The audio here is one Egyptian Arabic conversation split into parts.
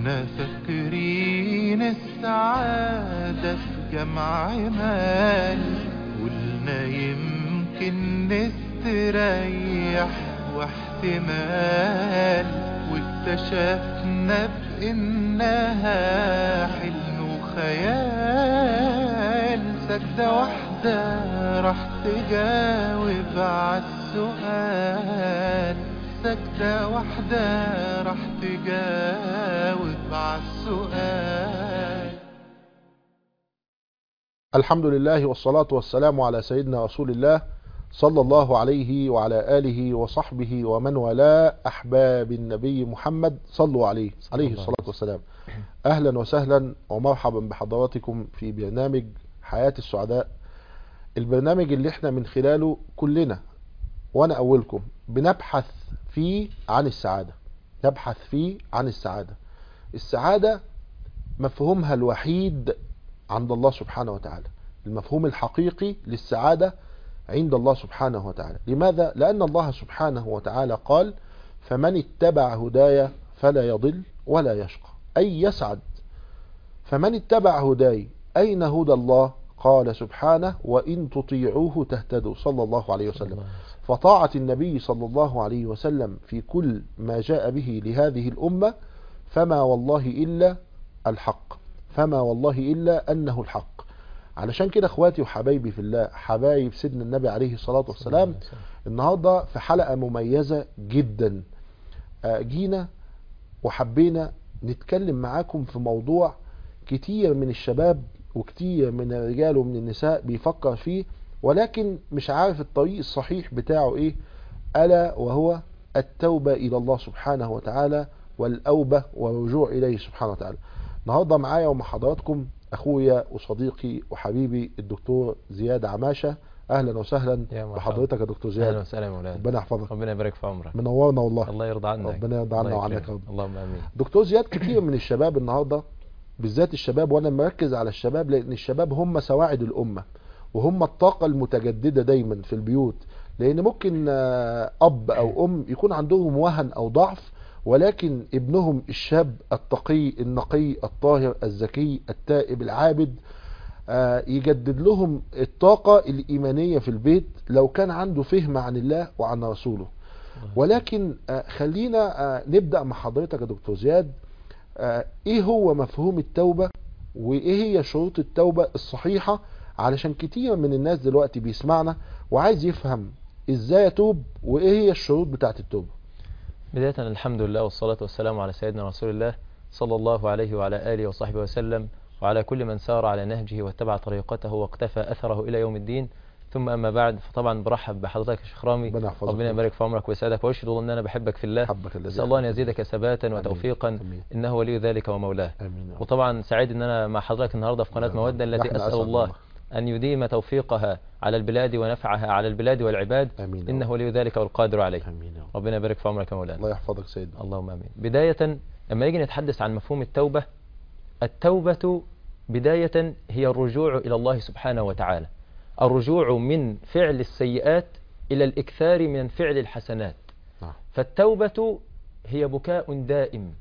كنا فاكرين السعادة في جمع مال قلنا يمكن نستريح واحتمال واكتشفنا بإنها حلم وخيال سجدة واحدة راح تجاوب عالسؤال سجدة واحدة راح تجاوب عالسؤال الحمد لله والصلاة والسلام على سيدنا رسول الله صلى الله عليه وعلى آله وصحبه ومن والاه أحباب النبي محمد صلوا عليه عليه الصلاة والسلام أهلا وسهلا ومرحبا بحضراتكم في برنامج حياة السعداء البرنامج اللي احنا من خلاله كلنا وانا اولكم بنبحث فيه عن السعادة نبحث فيه عن السعادة السعادة مفهومها الوحيد عند الله سبحانه وتعالى المفهوم الحقيقي للسعادة عند الله سبحانه وتعالى لماذا؟ لأن الله سبحانه وتعالى قال فمن اتبع هدايا فلا يضل ولا يشقى أي يسعد فمن اتبع هداي أين هدى الله قال سبحانه وإن تطيعوه تهتدوا صلى الله عليه وسلم فطاعة النبي صلى الله عليه وسلم في كل ما جاء به لهذه الأمة فما والله إلا الحق فما والله إلا أنه الحق علشان كده اخواتي وحبايبي في الله حبايب سيدنا النبي عليه الصلاة والسلام النهاردة في حلقة مميزة جدا جينا وحبينا نتكلم معاكم في موضوع كتير من الشباب وكتير من الرجال ومن النساء بيفكر فيه ولكن مش عارف الطريق الصحيح بتاعه ايه ألا وهو التوبة إلى الله سبحانه وتعالى والأوبة والرجوع إليه سبحانه وتعالى النهاردة معايا ومع حضراتكم أخويا وصديقي وحبيبي الدكتور زياد عماشة أهلا وسهلا يا مرحبا. بحضرتك يا دكتور زياد اهلا وسهلا يا مولانا ربنا يحفظك ربنا يبارك في عمرك منورنا والله الله يرضى عنك ربنا يرضى عنا الله وعنك يكرمك. يا رب. اللهم امين دكتور زياد كتير من الشباب النهارده بالذات الشباب وانا مركز على الشباب لان الشباب هم سواعد الامه وهم الطاقه المتجدده دايما في البيوت لان ممكن آه، اب او ام يكون عندهم وهن او ضعف ولكن ابنهم الشاب التقي النقي الطاهر الذكي التائب العابد آه، يجدد لهم الطاقة الإيمانية في البيت لو كان عنده فهم عن الله وعن رسوله ولكن آه، خلينا آه، نبدأ مع حضرتك يا دكتور زياد آه، ايه هو مفهوم التوبة وايه هي شروط التوبة الصحيحة علشان كتير من الناس دلوقتي بيسمعنا وعايز يفهم ازاي اتوب وايه هي الشروط بتاعت التوبة بداية الحمد لله والصلاة والسلام على سيدنا رسول الله صلى الله عليه وعلى آله وصحبه وسلم وعلى كل من سار على نهجه واتبع طريقته واقتفى أثره إلى يوم الدين ثم أما بعد فطبعا برحب بحضرتك يا شيخ رامي ربنا يحفظك. ربنا يبارك في عمرك ويسعدك واشهد ان انا بحبك في الله حبك الذي اسال الله ان أحببت. يزيدك ثباتا وتوفيقا آمين. انه ولي ذلك ومولاه امين يا رب. وطبعا سعيد ان انا مع حضرتك النهارده في قناه نعم. موده التي نحن اسال أسعد الله والله. ان يديم توفيقها على البلاد ونفعها على البلاد والعباد امين يا انه رب. ولي ذلك والقادر عليه امين يا رب. ربنا يبارك في عمرك يا مولانا الله يحفظك سيدنا اللهم امين بدايه لما نيجي نتحدث عن مفهوم التوبه التوبه بدايه هي الرجوع الى الله سبحانه وتعالى الرجوع من فعل السيئات الى الاكثار من فعل الحسنات نعم. فالتوبة هي بكاء دائم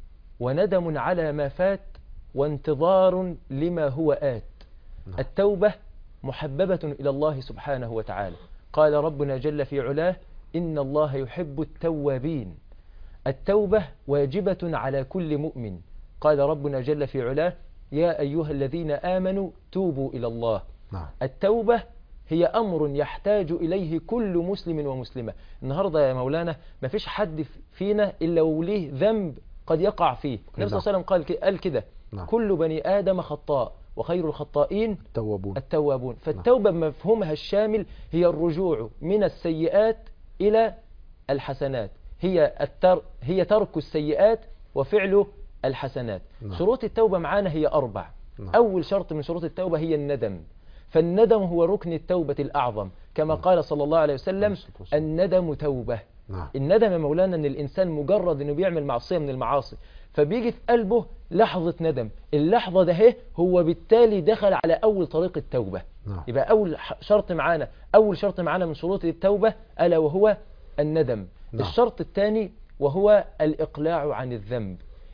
وندم على ما فات وانتظار لما هو آت نعم. التوبة محببة إلى الله سبحانه وتعالى قال ربنا جل في علاه إن الله يحب التوابين التوبة واجبة على كل مؤمن قال ربنا جل في علاه يا أيها الذين آمنوا توبوا إلى الله نعم التوبة هي أمر يحتاج إليه كل مسلم ومسلمة النهاردة يا مولانا ما فيش حد فينا إلا وليه ذنب قد يقع فيه النبي صلى الله عليه وسلم قال ك- قال كده نعم. كل بني آدم خطاء وخير الخطائين توابون التوابون فالتوبة بمفهومها الشامل هي الرجوع من السيئات إلى الحسنات هي التر هي ترك السيئات وفعل الحسنات نعم. شروط التوبة معانا هي أربع نعم. أول شرط من شروط التوبة هي الندم فالندم هو ركن التوبة الأعظم كما قال صلى الله عليه وسلم عليه الصلاة والسلام. الندم توبة نعم الندم يا مولانا ان الانسان مجرد انه بيعمل معصيه من المعاصي فبيجي في قلبه لحظه ندم اللحظه ده اهي هو بالتالي دخل على اول طريق التوبه نعم. يبقى اول ح- شرط معانا اول شرط معانا من شروط التوبه الا وهو الندم نعم. الشرط الثاني وهو الاقلاع عن الذنب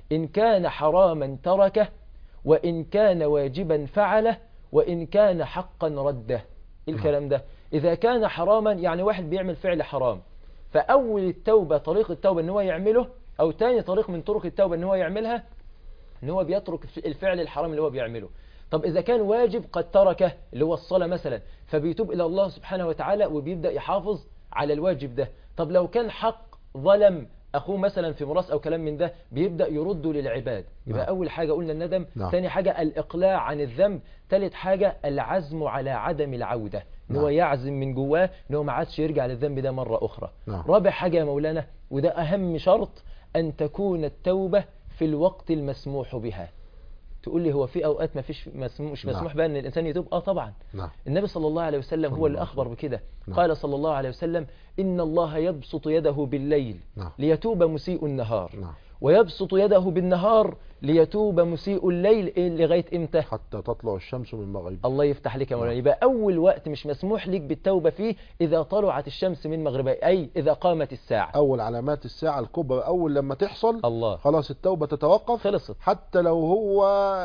إن كان حراما تركه وإن كان واجبا فعله وإن كان حقا رده إيه الكلام ده إذا كان حراما يعني واحد بيعمل فعل حرام فأول التوبة طريق التوبة إن هو يعمله أو تاني طريق من طرق التوبة إن هو يعملها إن هو بيترك الفعل الحرام اللي هو بيعمله طب إذا كان واجب قد تركه اللي هو الصلاة مثلا فبيتوب إلى الله سبحانه وتعالى وبيبدأ يحافظ على الواجب ده طب لو كان حق ظلم أخوه مثلا في مراس أو كلام من ده بيبدأ يرده للعباد يبقى نعم. أول حاجة قلنا الندم نعم. ثاني حاجة الإقلاع عن الذنب ثالث حاجة العزم على عدم العودة إن هو نعم. يعزم من جواه إن هو ما عادش يرجع للذنب ده مرة أخرى نعم. رابع حاجة يا مولانا وده أهم شرط أن تكون التوبة في الوقت المسموح بها تقول لي هو في أوقات ما فيش مسموح مش نعم. مسموح بها أن الإنسان يتوب آه طبعا نعم النبي صلى الله عليه وسلم صلى هو الله اللي عليه أخبر بكده نعم. قال صلى الله عليه وسلم إن الله يبسط يده بالليل نعم ليتوب مسيء النهار نعم ويبسط يده بالنهار ليتوب مسيء الليل إيه لغاية إمتى حتى تطلع الشمس من مغربها الله يفتح لك يا مولانا نعم. يبقى أول وقت مش مسموح لك بالتوبة فيه إذا طلعت الشمس من مغربها أي إذا قامت الساعة أول علامات الساعة الكبرى أول لما تحصل الله خلاص التوبة تتوقف خلصت حتى لو هو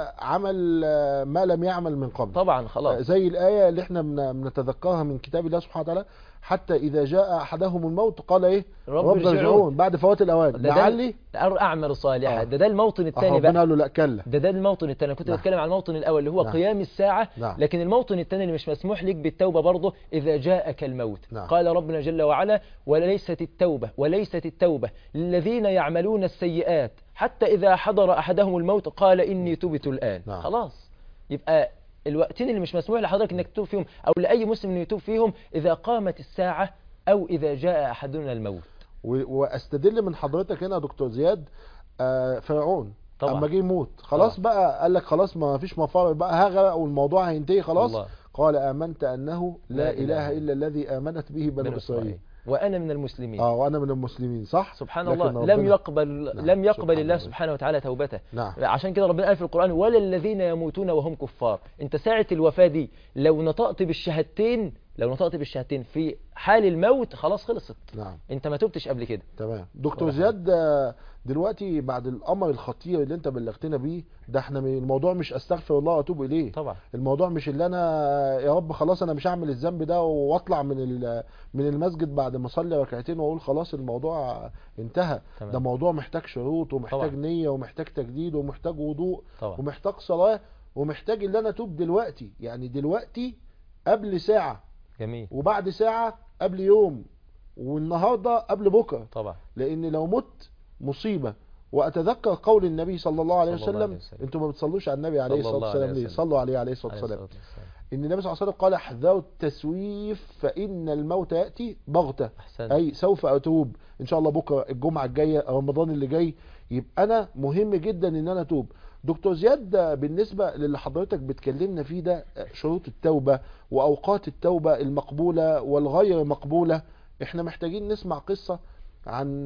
عمل آه، ما لم يعمل من قبل طبعا آه، خلاص زي الآية اللي احنا بن- بنتذكرها من كتاب الله سبحانه وتعالى حتى إذا جاء أحدهم الموت قال إيه رب رب ارجعون. ارجعون بعد فوات الأوان ده ده لعلي أعمل صالحا آه. ده ده الموطن آه، الثاني ربنا بقى قال له لا كلا ده ده الموطن الثاني كنت نعم. بتكلم عن الموطن الأول اللي هو نعم. قيام الساعة نعم. لكن الموطن الثاني اللي مش مسموح لك بالتوبة برضه إذا جاءك الموت نعم. قال ربنا جل وعلا وليست التوبة وليست التوبة للذين يعملون السيئات حتى إذا حضر أحدهم الموت قال إني تبت الآن نعم. خلاص يبقى الوقتين اللي مش مسموح لحضرتك انك تتوب فيهم او لاي مسلم انه يتوب فيهم اذا قامت الساعه او اذا جاء احدنا الموت و- واستدل من حضرتك هنا يا دكتور زياد آه، فرعون طبعا. اما جه يموت خلاص طبعا. بقى قال لك خلاص ما فيش مفر بقى هغرق والموضوع هينتهي خلاص الله. قال امنت انه لا, لا اله إله الا الذي امنت به بنو اسرائيل وانا من المسلمين اه وانا من المسلمين صح سبحان لكن الله ربنا- لم يقبل نعم، لم يقبل سبحان الله الله. سبحانه وتعالى توبته نعم عشان كده ربنا قال في القرآن ولا الذين يموتون وهم كفار انت ساعة الوفاة دي لو نطقت بالشهادتين لو نطقت بالشهادتين في حال الموت خلاص خلصت نعم انت ما تبتش قبل كده تمام دكتور ولا زياد آه، دلوقتي بعد الامر الخطير اللي انت بلغتنا بيه ده احنا من- الموضوع مش استغفر الله واتوب اليه طبعا الموضوع مش اللي انا يا رب خلاص انا مش هعمل الذنب ده واطلع من ال- من المسجد بعد ما اصلي ركعتين واقول خلاص الموضوع انتهى تمام. ده موضوع محتاج شروط ومحتاج طبعا. نية ومحتاج تجديد ومحتاج وضوء طبعا ومحتاج صلاة ومحتاج ان انا اتوب دلوقتي يعني دلوقتي قبل ساعة جميل وبعد ساعة قبل يوم والنهاردة قبل بكرة طبعا لان لو مت مصيبة واتذكر قول النبي صلى الله عليه صلى الله عليه وسلم وسلم. انتوا ما بتصلوش على النبي عليه صلى الصلاة الله والسلام عليه ليه وسلم. صلوا عليه عليه الصلاة عليه والسلام الصلاة والسلام. ان النبي صلى الله عليه وسلم قال احذروا التسويف فان الموت ياتي بغته احسنت اي سوف اتوب ان شاء الله بكره الجمعه الجايه رمضان اللي جاي يبقى انا مهم جدا ان انا اتوب دكتور زياد ده بالنسبه للي حضرتك بتكلمنا فيه ده شروط التوبه واوقات التوبه المقبوله والغير مقبوله احنا محتاجين نسمع قصه عن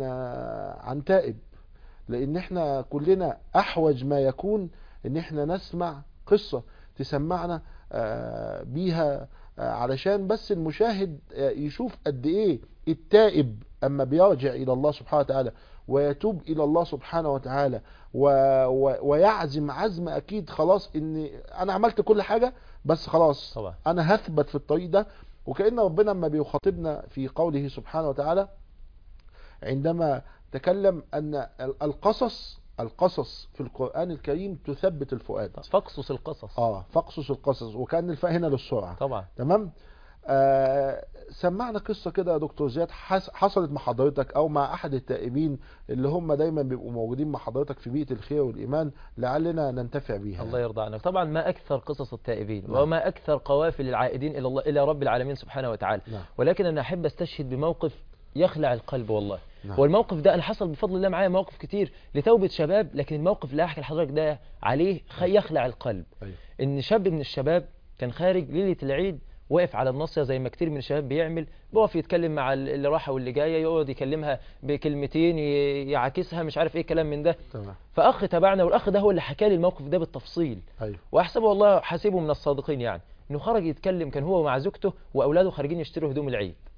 عن تائب لان احنا كلنا احوج ما يكون ان احنا نسمع قصه تسمعنا آه، بيها آه، علشان بس المشاهد آه، يشوف قد ايه التائب اما بيرجع الى الله سبحانه وتعالى ويتوب الى الله سبحانه وتعالى و... و... ويعزم عزم اكيد خلاص ان انا عملت كل حاجة بس خلاص طبعا انا هثبت في الطريق ده وكأن ربنا لما بيخاطبنا في قوله سبحانه وتعالى عندما تكلم ان القصص القصص في القرآن الكريم تثبت الفؤاد فاقصص القصص اه فاقصص القصص وكان الفاء هنا للسرعة طبعا تمام آه سمعنا قصة كده يا دكتور زياد حس- حصلت مع حضرتك او مع احد التائبين اللي هم دايما بيبقوا موجودين مع حضرتك في بيئة الخير والايمان لعلنا ننتفع بيها الله يرضى عنك طبعا ما أكثر قصص التائبين نعم. وما أكثر قوافل العائدين إلى الله إلى رب العالمين سبحانه وتعالى نعم. ولكن أنا أحب أستشهد بموقف يخلع القلب والله نعم. والموقف ده أنا حصل بفضل الله معايا مواقف كتير لتوبة شباب لكن الموقف اللي أحكي لحضرتك ده عليه خ- يخلع القلب أيوة. إن شاب من الشباب كان خارج ليلة العيد واقف على الناصية زي ما كتير من الشباب بيعمل بيقف يتكلم مع ال- اللي راحة واللي جاية يقعد يكلمها بكلمتين ي- يعاكسها مش عارف ايه كلام من ده تمام فأخ تبعنا والأخ ده هو اللي حكى لي الموقف ده بالتفصيل ايوه واحسبه والله حاسبه من الصادقين يعني انه خرج يتكلم كان هو مع زوجته واولاده خارجين يشتروا هدوم العيد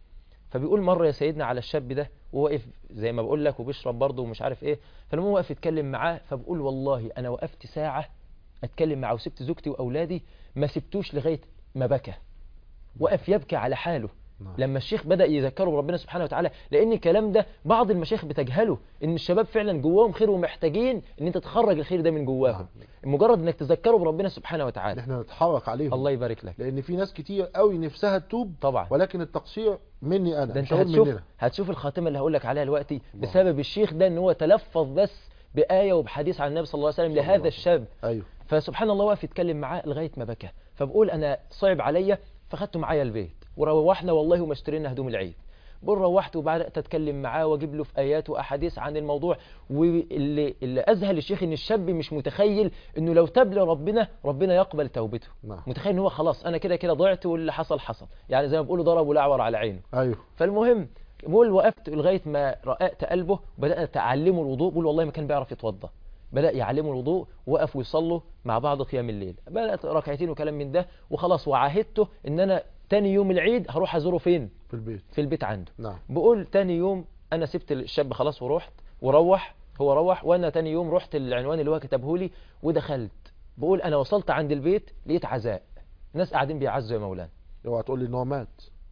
فبيقول مره يا سيدنا على الشاب ده وهو واقف زي ما بقول لك وبيشرب برضه ومش عارف ايه فالمهم واقف يتكلم معاه فبقول والله انا وقفت ساعه اتكلم معاه وسبت زوجتي واولادي ما سبتوش لغايه ما بكى وقف يبكي على حاله نعم. لما الشيخ بدأ يذكره بربنا سبحانه وتعالى لأن الكلام ده بعض المشايخ بتجهله إن الشباب فعلا جواهم خير ومحتاجين إن أنت تخرج الخير ده من جواهم مجرد إنك تذكره بربنا سبحانه ان وتعالى احنا نتحرك عليهم الله يبارك لك لان في ناس كتير قوي نفسها تتوب طبعا ولكن التقصير مني انا ده مش انت هقول هتشوف مننا هتشوف الخاتمه اللي هقول لك عليها دلوقتي الله. بسبب الشيخ ده ان هو تلفظ بس بايه وبحديث عن النبي صلى الله عليه وسلم صلى الله لهذا عليه الشاب ايوه فسبحان الله واقف يتكلم معاه لغايه ما بكى فبقول انا صعب عليا فخدته معايا البيت وروحنا والله وما اشترينا هدوم العيد بقول روحت وبدات اتكلم معاه واجيب له في ايات واحاديث عن الموضوع واللي اللي اذهل الشيخ ان الشاب مش متخيل انه لو تاب لربنا ربنا يقبل توبته نعم متخيل ان هو خلاص انا كده كده ضعت واللي حصل حصل يعني زي ما بيقولوا ضرب الاعور على عينه ايوه فالمهم بقول وقفت لغايه ما رققت قلبه وبدات اعلمه الوضوء بقول والله ما كان بيعرف يتوضا بدا يعلمه الوضوء وقفوا يصلوا مع بعض قيام الليل بدات ركعتين وكلام من ده وخلاص وعاهدته ان انا تاني يوم العيد هروح ازوره فين في البيت في البيت عنده نعم بقول تاني يوم انا سبت الشاب خلاص ورحت وروح هو روح وانا تاني يوم رحت العنوان اللي هو كتبه لي ودخلت بقول انا وصلت عند البيت لقيت عزاء ناس قاعدين بيعزوا يا مولانا اوعى تقول لي ان هو مات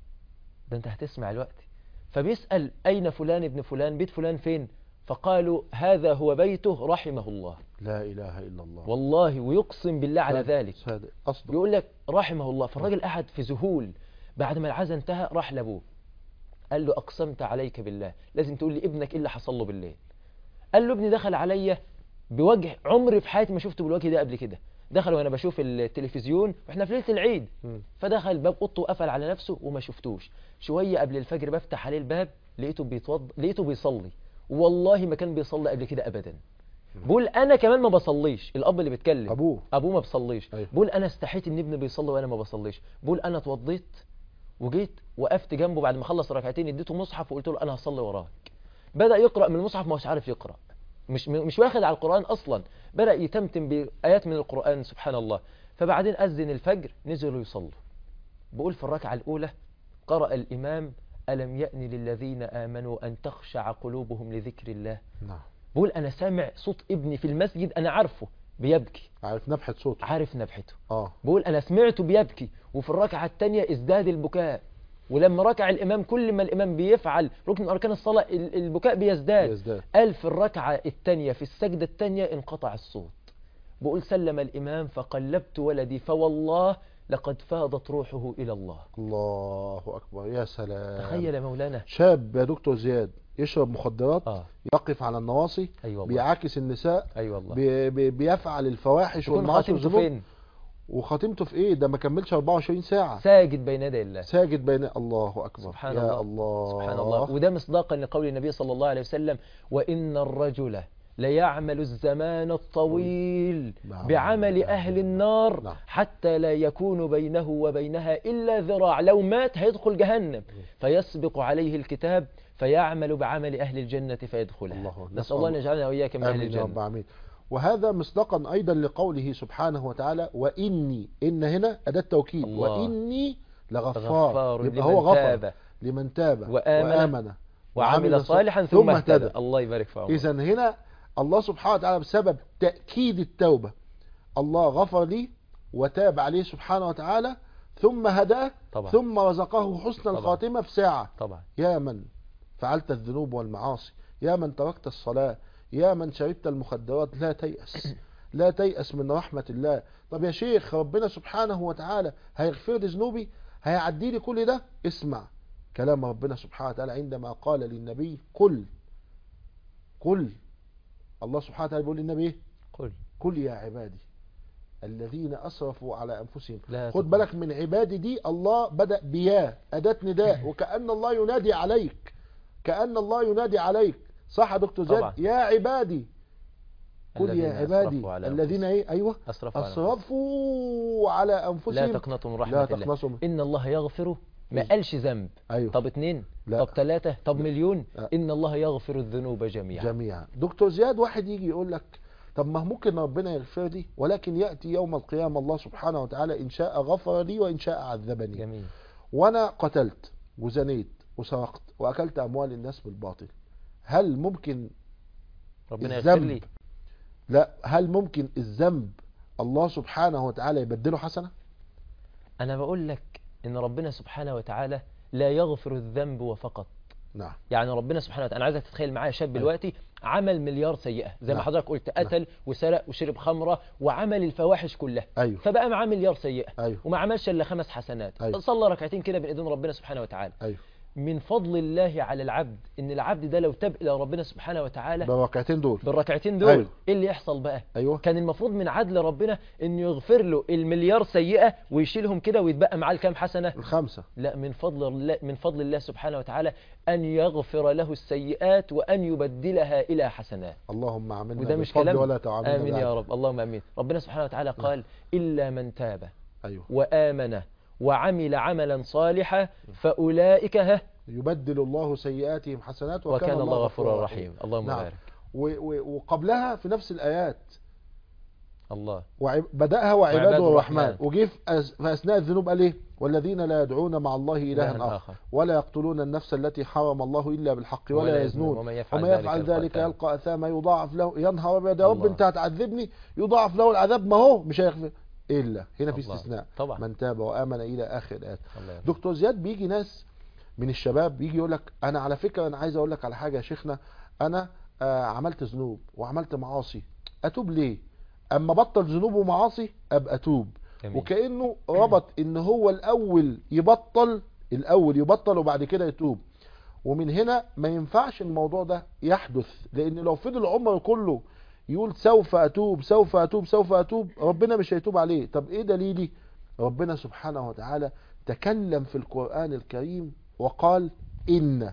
ده انت هتسمع الوقت فبيسأل أين فلان ابن فلان بيت فلان فين فقالوا هذا هو بيته رحمه الله لا اله الا الله والله ويقسم بالله على صادق- ذلك صادق اصدق بيقول لك رحمه الله فالراجل قعد في ذهول بعد ما العزا انتهى راح لابوه قال له أقسمت عليك بالله لازم تقول لي ابنك ايه اللي حصل له بالليل قال له ابني دخل عليا بوجه عمري في حياتي ما شفته بالوجه ده قبل كده دخل وانا بشوف التلفزيون واحنا في ليله العيد مم. فدخل باب اوضته وقفل على نفسه وما شفتوش شويه قبل الفجر بفتح عليه الباب لقيته بيتوض لقيته بيصلي والله ما كان بيصلي قبل كده ابدا بقول انا كمان ما بصليش الاب اللي بيتكلم ابوه ابوه ما بيصليش أيوه. بقول انا استحيت ان ابني بيصلي وانا ما بصليش بقول انا اتوضيت وجيت وقفت جنبه بعد ما خلص ركعتين اديته مصحف وقلت له انا هصلي وراك بدا يقرا من المصحف ما هوش عارف يقرا مش مش واخد على القران اصلا بدا يتمتم بايات من القران سبحان الله فبعدين اذن الفجر نزلوا يصلوا بقول في الركعه الاولى قرا الامام الم يأن للذين امنوا ان تخشع قلوبهم لذكر الله نعم بقول انا سامع صوت ابني في المسجد انا عارفه بيبكي عارف نبحة صوته عارف نبحته اه بقول انا سمعته بيبكي وفي الركعه الثانيه ازداد البكاء ولما ركع الامام كل ما الامام بيفعل ركن من اركان الصلاه ال- البكاء بيزداد يزداد قال في الركعه الثانيه في السجده الثانيه انقطع الصوت بقول سلم الامام فقلبت ولدي فوالله لقد فاضت روحه الى الله الله اكبر يا سلام تخيل يا مولانا شاب يا دكتور زياد يشرب مخدرات اه يقف على النواصي اي والله بيعاكس النساء اي والله بي بي بيفعل الفواحش تكون والمعاصي خاتمته والذنوب فين وخاتمته في ايه ده ما كملش 24 ساعة ساجد بين يدي الله ساجد بين الله اكبر سبحان يا الله. الله سبحان الله وده مصداقا لقول النبي صلى الله عليه وسلم وإن الرجل ليعمل الزمان الطويل بعمل بعمل أهل النار نعم. حتى لا يكون بينه وبينها إلا ذراع لو مات هيدخل جهنم فيسبق عليه الكتاب فيعمل بعمل أهل الجنة فيدخلها الله. نسأل الله أن يجعلنا وإياك من أهل امين يا رب الجنة امين وهذا مصداقا ايضا لقوله سبحانه وتعالى واني ان هنا اداه توكيد الله. واني لغفار غفار يبقى لمن هو غفر تاب لمن تاب وآمن وآمن وعمل صالحا ثم اهتدى الله يبارك في عمره إذا هنا الله سبحانه وتعالى بسبب تأكيد التوبة الله غفر لي وتاب عليه سبحانه وتعالى ثم هداه طبعا ثم رزقه حسن طبعا. الخاتمة في ساعة طبعا يا من فعلت الذنوب والمعاصي يا من تركت الصلاة يا من شربت المخدرات لا تيأس لا تيأس من رحمة الله طب يا شيخ ربنا سبحانه وتعالى هيغفر لي ذنوبي هيعدي لي كل ده اسمع كلام ربنا سبحانه وتعالى عندما قال للنبي قل قل الله سبحانه وتعالى بيقول للنبي ايه قل قل يا عبادي الذين أسرفوا على أنفسهم لا خد تقل. بالك من عبادي دي الله بدأ بيا أداة نداء وكأن الله ينادي عليك كأن الله ينادي عليك صح يا دكتور زياد طبعا. يا عبادي قل الذين يا عبادي أسرفوا على الذين ايه ايوه أسرفوا على أنفسهم. أسرفوا على لا أنفسهم تقنطوا من رحمة لا الله تقنصوا من- إن الله يغفر ما إيه. قالش ذنب ايوه طب اتنين لا. طب تلاتة طب مليون لا. إن الله يغفر الذنوب جميعا جميعا دكتور زياد واحد يجي يقول لك طب ما ممكن ربنا يغفر لي ولكن يأتي يوم القيامة الله سبحانه وتعالى إن شاء غفر لي وإن شاء عذبني جميل وانا قتلت وزنيت وسرقت واكلت اموال الناس بالباطل هل ممكن ربنا يغفر الذنب لي لا هل ممكن الذنب الله سبحانه وتعالى يبدله حسنه انا بقول لك ان ربنا سبحانه وتعالى لا يغفر الذنب وفقط نعم يعني ربنا سبحانه وتعالى انا عايزك تتخيل معايا شاب أيوة. دلوقتي عمل مليار سيئه زي ما نعم. حضرتك قلت قتل وسرق وشرب خمره وعمل الفواحش كلها ايوه فبقى معاه مليار سيئه ايوه وما عملش الا خمس حسنات أيوة. صلى ركعتين كده بين ايدين ربنا سبحانه وتعالى ايوه من فضل الله على العبد ان العبد ده لو تاب الى ربنا سبحانه وتعالى بالركعتين دول بالركعتين دول أيوة. ايه اللي يحصل بقى ايوه كان المفروض من عدل ربنا انه يغفر له المليار سيئه ويشيلهم كده ويتبقى معاه الكام حسنه الخمسه لا من فضل الله من فضل الله سبحانه وتعالى ان يغفر له السيئات وان يبدلها الى حسنات اللهم عاملنا وده مش بالفضل كلام ولا تعاملنا امين يا بالعدل. رب اللهم امين ربنا سبحانه وتعالى قال الا من تاب ايوه وامن وعمل عملا صالحا فاولئك ها يبدل الله سيئاتهم حسنات وكان, وكان الله غفورا رحيما اللهم نعم. بارك و و وقبلها في نفس الايات الله وعب... بدأها وعباد وعباد الرحمن الرحمن. وجه في أس- في أثناء الذنوب قال إيه والذين لا يدعون مع الله إلها إلها آخر ولا يقتلون النفس التي حرم الله إلا بالحق ولا, ولا يزنون يزنون. ومن يفعل وما يفعل ذلك ذلك يلقى يلقى أثاما يضاعف له ينهر أبيض يا رب الله. أنت هتعذبني يضاعف له العذاب ما هو مش هيغفر إلا هنا في الله. استثناء طبعا من تاب وآمن إلى آخر الآيات الله يرحمه. دكتور زياد بيجي ناس من الشباب بيجي يقول لك انا على فكره انا عايز اقول لك على حاجه يا شيخنا انا آه عملت ذنوب وعملت معاصي اتوب ليه اما بطل ذنوب ومعاصي ابقى اتوب جميل. وكانه ربط ان هو الاول يبطل الاول يبطل وبعد كده يتوب ومن هنا ما ينفعش الموضوع ده يحدث لان لو فضل عمره كله يقول سوف اتوب سوف اتوب سوف اتوب ربنا مش هيتوب عليه طب ايه دليلي ربنا سبحانه وتعالى تكلم في القرآن الكريم وقال إن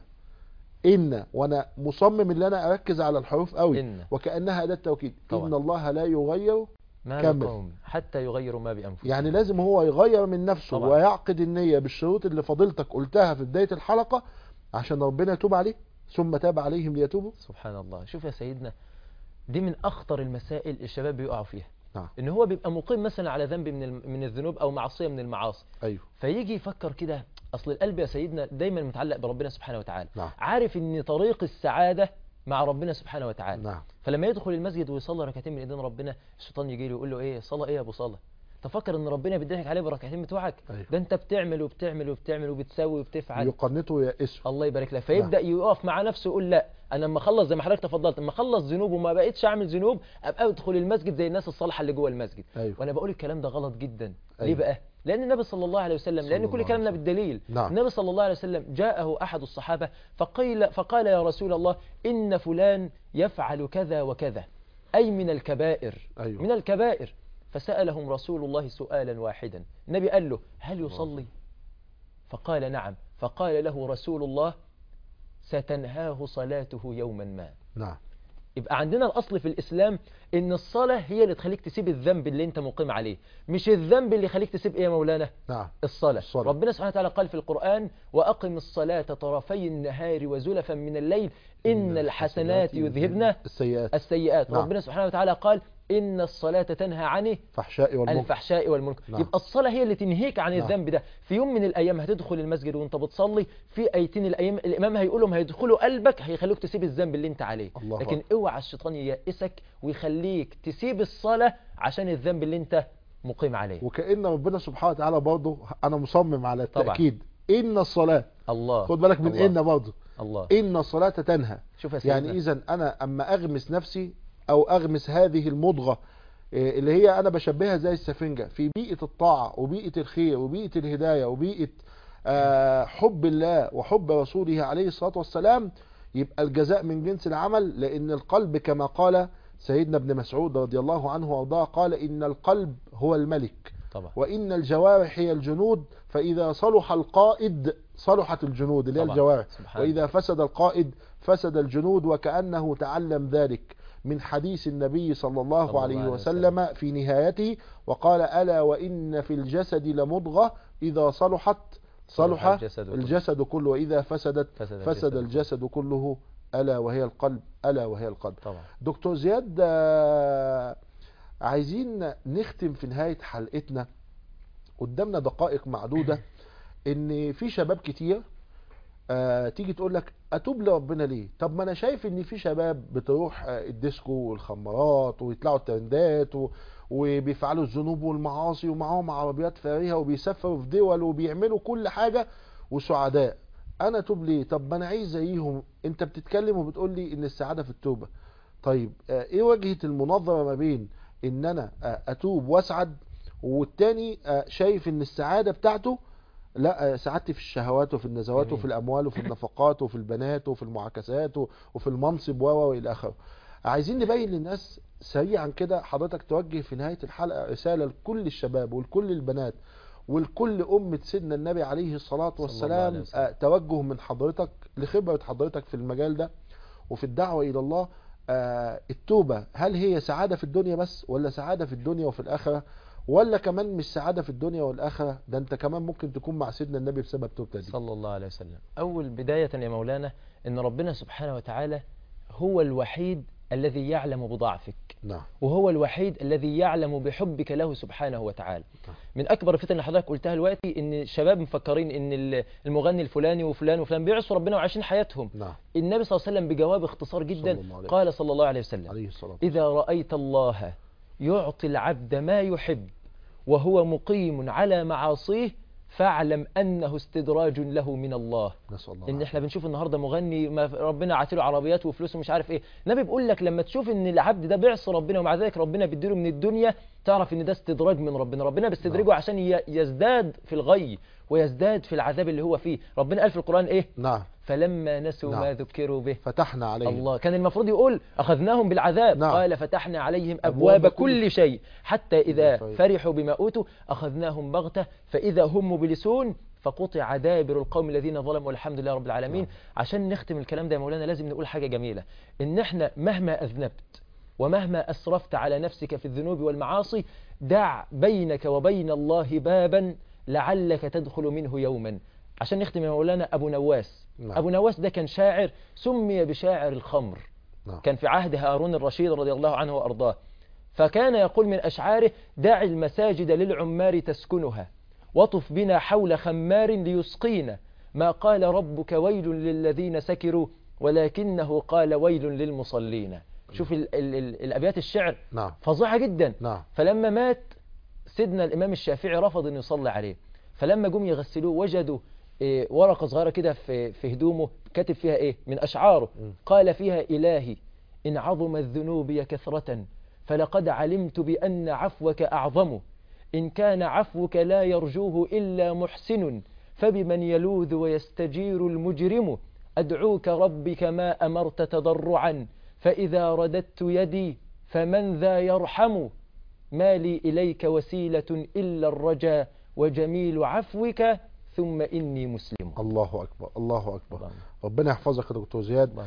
إن وأنا مصمم ان انا أركز على الحروف قوي إن. وكأنها أداة توكيد طبعا. إن الله لا يغير ما كمل. بقوم حتى يغيروا ما بأنفسهم يعني لازم هو يغير من نفسه طبعا. ويعقد النية بالشروط اللي فضيلتك قلتها في بداية الحلقة عشان ربنا يتوب عليه ثم تاب عليهم ليتوبوا سبحان الله شوف يا سيدنا دي من أخطر المسائل الشباب بيقعوا فيها نعم ان هو بيبقى مقيم مثلا على ذنب من الم- من الذنوب او معصيه من المعاصي أيوه فيجي يفكر كده اصل القلب يا سيدنا دايما متعلق بربنا سبحانه وتعالى نعم. عارف ان طريق السعاده مع ربنا سبحانه وتعالى نعم فلما يدخل المسجد ويصلي ركعتين من ايدين ربنا الشيطان يجي له يقول له ايه صلاه ايه يا ابو صلاه تفكر ان ربنا بيضحك عليه بالركعتين بتوعك أيوه. ده انت بتعمل وبتعمل وبتعمل وبتسوي وبتفعل يقنطوا ويأسوا الله يبارك لك فيبدا يقف مع نفسه يقول لا انا لما اخلص زي ما حضرتك تفضلت لما اخلص ذنوب وما بقتش اعمل ذنوب ابقى ادخل المسجد زي الناس الصالحه اللي جوه المسجد أيوه وانا بقول الكلام ده غلط جدا ليه أيوه. بقى لان النبي صلى الله عليه وسلم صلى لان الله كل عليه كلامنا وسلم. بالدليل نعم. النبي صلى الله عليه وسلم جاءه احد الصحابه فقيل فقال يا رسول الله ان فلان يفعل كذا وكذا اي من الكبائر أيوه من الكبائر فسالهم رسول الله سؤالا واحدا النبي قال له هل يصلي فقال نعم فقال له رسول الله ستنهاه صلاته يوما ما نعم يبقى عندنا الأصل في الإسلام إن الصلاة هي اللي تخليك تسيب الذنب اللي أنت مقيم عليه مش الذنب اللي يخليك تسيب إيه يا مولانا نعم الصلاة. الصلاة. ربنا سبحانه وتعالى قال في القرآن وأقم الصلاة طرفي النهار وزلفا من الليل إن الحسنات يذهبن السيئات السيئات نعم. ربنا سبحانه وتعالى قال إن الصلاة تنهى عن فحشاء والمنكر الفحشاء والمنكر نعم. يبقى الصلاة هي اللي تنهيك عن نعم. الذنب ده في يوم من الأيام هتدخل المسجد وانت بتصلي في أيتين الأيام الإمام هيقولهم هيدخلوا قلبك هيخلوك تسيب الذنب اللي انت عليه الله لكن أكبر. اوعى الشيطان ييأسك ويخليك تسيب الصلاة عشان الذنب اللي انت مقيم عليه وكأن ربنا سبحانه وتعالى برضه أنا مصمم على طبعا. التأكيد إن الصلاة الله خد بالك من الله. إن برضه الله إن الصلاة تنهى شوف يا سيدنا يعني إذا أنا أما أغمس نفسي أو أغمس هذه المضغة إيه، اللي هي أنا بشبهها زي السفنجة في بيئة الطاعة وبيئة الخير وبيئة الهداية وبيئة آه، حب الله وحب رسوله عليه الصلاة والسلام يبقى الجزاء من جنس العمل لأن القلب كما قال سيدنا ابن مسعود رضي الله عنه وارضاه قال إن القلب هو الملك طبعا وإن الجوارح هي الجنود فإذا صلح القائد صلحت الجنود اللي هي طبعا. الجوارح سبحان وإذا فسد القائد فسد الجنود وكأنه تعلم ذلك من حديث النبي صلى الله صلى عليه الله عليه وسلم في نهايته وقال ألا وإن في الجسد لمضغة إذا صلحت صلح الجسد كله. الجسد كله وإذا فسدت فسد فسد الجسد الجسد كله ألا وهي القلب ألا وهي القلب طبعا دكتور زياد آه، عايزين نختم في نهاية حلقتنا قدامنا دقائق معدودة ان في شباب كتير آه تيجي تقول لك اتوب لربنا ليه طب ما انا شايف ان في شباب بتروح آه الديسكو والخمارات ويطلعوا الترندات و... وبيفعلوا الذنوب والمعاصي ومعاهم عربيات فارهه وبيسافروا في دول وبيعملوا كل حاجه وسعداء انا اتوب ليه طب ما انا عايز زيهم انت بتتكلم وبتقول لي ان السعاده في التوبه طيب آه ايه وجهه المناظره ما بين ان انا آه اتوب واسعد والتاني آه شايف ان السعاده بتاعته لا آه، سعادتي في الشهوات وفي النزوات جميل. وفي الاموال وفي النفقات وفي البنات وفي المعاكسات و- وفي المنصب و و والى اخره عايزين نبين للناس سريعا كده حضرتك توجه في نهايه الحلقه رساله لكل الشباب ولكل البنات ولكل أمة سيدنا النبي عليه الصلاة الله عليه والسلام وسلم. آه، توجه من حضرتك لخبرة حضرتك في المجال ده وفي الدعوة إلى الله آه، التوبة هل هي سعادة في الدنيا بس ولا سعادة في الدنيا وفي الآخرة ولا كمان مش سعادة في الدنيا والآخرة ده أنت كمان ممكن تكون مع سيدنا النبي بسبب توبتك دي صلى الله عليه وسلم أول بداية يا مولانا أن ربنا سبحانه وتعالى هو الوحيد الذي يعلم بضعفك نعم وهو الوحيد الذي يعلم بحبك له سبحانه وتعالى من أكبر الفتن اللي حضرتك قلتها دلوقتي أن الشباب مفكرين أن ال- المغني الفلاني وفلان وفلان بيعصوا ربنا وعايشين حياتهم نعم النبي صلى الله عليه وسلم بجواب اختصار جدا صلى الله عليه قال صلى الله عليه وسلم عليه الصلاة إذا رأيت الله يعطي العبد ما يحب وهو مقيم على معاصيه فاعلم أنه استدراج له من الله نسأل الله ان العافية. احنا بنشوف النهارده مغني ما ربنا عاتله عربيات وفلوس ومش عارف ايه النبي بيقول لك لما تشوف ان العبد ده بيعصي ربنا ومع ذلك ربنا بيديله من الدنيا تعرف ان ده استدراج من ربنا ربنا بيستدرجه نعم. عشان ي- يزداد في الغي ويزداد في العذاب اللي هو فيه ربنا قال في القرآن ايه نعم فلما نسوا نعم. ما ذكروا به فتحنا عليه الله كان المفروض يقول أخذناهم بالعذاب نعم. قال فتحنا عليهم أبواب أبواب كل كل شيء حتى إذا طيب. فرحوا بما أوتوا أخذناهم بغتة فإذا هم مبلسون فقطع دابر القوم الذين ظلموا والحمد لله رب العالمين نعم. عشان نختم الكلام ده يا مولانا لازم نقول حاجة جميلة إن إحنا مهما أذنبت ومهما أسرفت على نفسك في الذنوب والمعاصي دع بينك وبين الله بابا لعلك تدخل منه يوما عشان نختم يا مولانا أبو نواس نعم. أبو نواس ده كان شاعر سمي بشاعر الخمر نعم كان في عهد هارون الرشيد رضي الله عنه وأرضاه فكان يقول من أشعاره دع المساجد للعمار تسكنها وطف بنا حول خمار ليسقينا ما قال ربك ويل للذين سكروا ولكنه قال ويل للمصلين شوف ال ال ال الأبيات الشعر نعم فظيعة جدا نعم فلما مات سيدنا الإمام الشافعي رفض أن يصلي عليه فلما جم يغسلوه وجدوا إيه، ورقة صغيرة كده في في هدومه كاتب فيها إيه من أشعاره مم. قال فيها إلهي إن عظم الذنوب يا كثرة فلقد علمت بأن عفوك أعظم إن كان عفوك لا يرجوه إلا محسن فبمن يلوذ ويستجير المجرم أدعوك ربي كما أمرت تضرعا فإذا رددت يدي فمن ذا يرحم ما لي إليك وسيلة إلا الرجا وجميل عفوك ثم إني مسلم الله أكبر الله أكبر اللهم- ربنا يحفظك يا دكتور زياد اللهم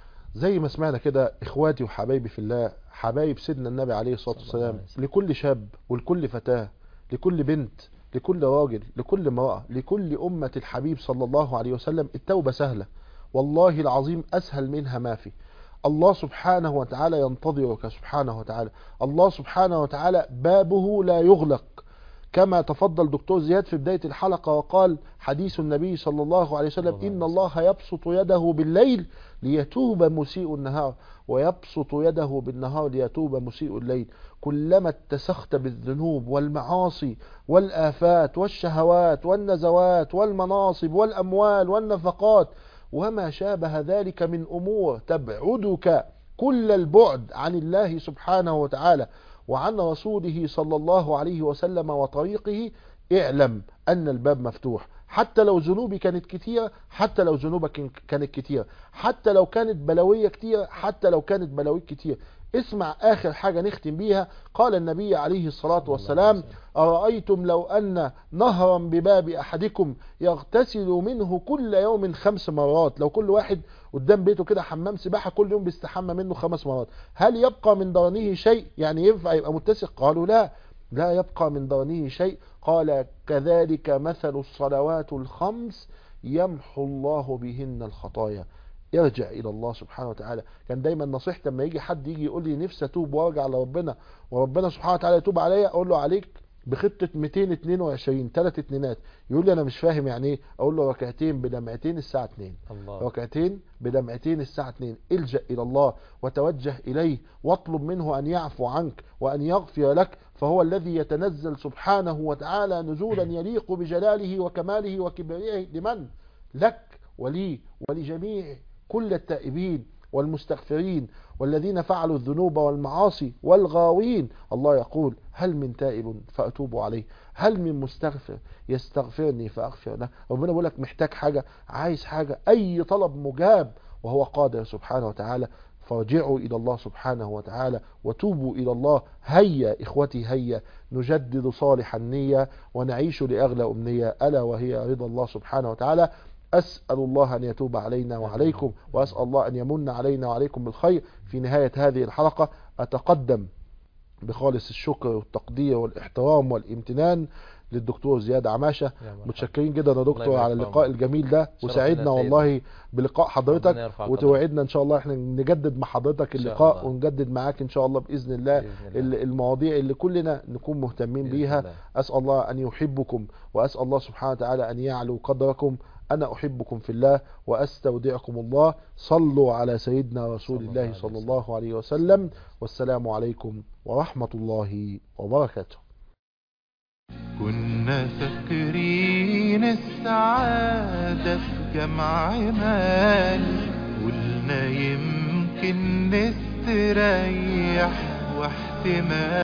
زي ما سمعنا كده اخواتي وحبايبي في الله حبايب سيدنا النبي عليه الصلاة صلى الله والسلام عليه وسلم. لكل شاب ولكل فتاة لكل بنت لكل راجل لكل امرأة لكل أمة الحبيب صلى الله عليه وسلم التوبة سهلة والله العظيم أسهل منها ما في الله سبحانه وتعالى ينتظرك سبحانه وتعالى الله سبحانه وتعالى بابه لا يغلق كما تفضل دكتور زياد في بداية الحلقة وقال حديث النبي صلى الله عليه وسلم الله عليه إن الله يبسط يده بالليل ليتوب مسيء النهار ويبسط يده بالنهار ليتوب مسيء الليل كلما اتسخت بالذنوب والمعاصي والآفات والشهوات والنزوات والمناصب والأموال والنفقات وما شابه ذلك من أمور تبعدك كل البعد عن الله سبحانه وتعالى وعن رسوله صلى الله عليه وسلم وطريقه اعلم أن الباب مفتوح حتى لو ذنوبي كانت كتيرة حتى لو ذنوبك كانت كتيرة حتى لو كانت بلوية كتيرة حتى لو كانت بلوية كتير اسمع آخر حاجة نختم بيها قال النبي عليه الصلاة والسلام أرأيتم لو أن نهرا بباب أحدكم يغتسل منه كل يوم خمس مرات لو كل واحد قدام بيته كده حمام سباحة كل يوم بيستحمى منه خمس مرات هل يبقى من درنه شيء يعني ينفع يبقى متسق قالوا لا لا يبقى من درنه شيء قال كذلك مثل الصلوات الخمس يمحو الله بهن الخطايا ارجع الى الله سبحانه وتعالى كان دايما نصيحتي لما يجي حد يجي يقول لي نفسي اتوب وارجع لربنا وربنا سبحانه وتعالى يتوب عليا اقول له عليك بخطة 222 ثلاث اتنينات يقول لي انا مش فاهم يعني ايه اقول له ركعتين بدمعتين الساعة 2 الله ركعتين بدمعتين الساعة 2 الجأ إلى الله وتوجه إليه واطلب منه أن يعفو عنك وأن يغفر لك فهو الذي يتنزل سبحانه وتعالى نزولا يليق بجلاله وكماله وكبريائه لمن؟ لك ولي ولجميع كل التائبين والمستغفرين والذين فعلوا الذنوب والمعاصي والغاوين الله يقول هل من تائب فأتوب عليه هل من مستغفر يستغفرني فأغفر له ربنا بيقول لك محتاج حاجة عايز حاجة أي طلب مجاب وهو قادر سبحانه وتعالى فارجعوا إلى الله سبحانه وتعالى وتوبوا إلى الله هيا إخوتي هيا نجدد صالح النية ونعيش لأغلى أمنية ألا وهي رضا الله سبحانه وتعالى أسأل الله أن يتوب علينا وعليكم وأسأل الله أن يمن علينا وعليكم بالخير في نهاية هذه الحلقة أتقدم بخالص الشكر والتقدير والاحترام والامتنان للدكتور زياد عماشة يا مرحبا. متشكرين جدا يا دكتور يبارك على في اللقاء عمرك. الجميل ده شرفنا وسعدنا يا سيدنا. والله بلقاء ربنا حضرتك يرفع قدرك. وتوعدنا ان شاء الله احنا نجدد مع حضرتك إن شاء اللقاء الله. ونجدد معاك ان شاء الله باذن الله بإذن الله. ال- المواضيع اللي كلنا نكون مهتمين بإذن بيها الله. اسال الله ان يحبكم واسال الله سبحانه وتعالى ان يعلو قدركم انا احبكم في الله واستودعكم الله صلوا على سيدنا رسول صلى الله الله عليه صلى وسلم. الله عليه وسلم والسلام عليكم ورحمه الله وبركاته كنا فاكرين السعادة في جمع مال قلنا يمكن نستريح واحتمال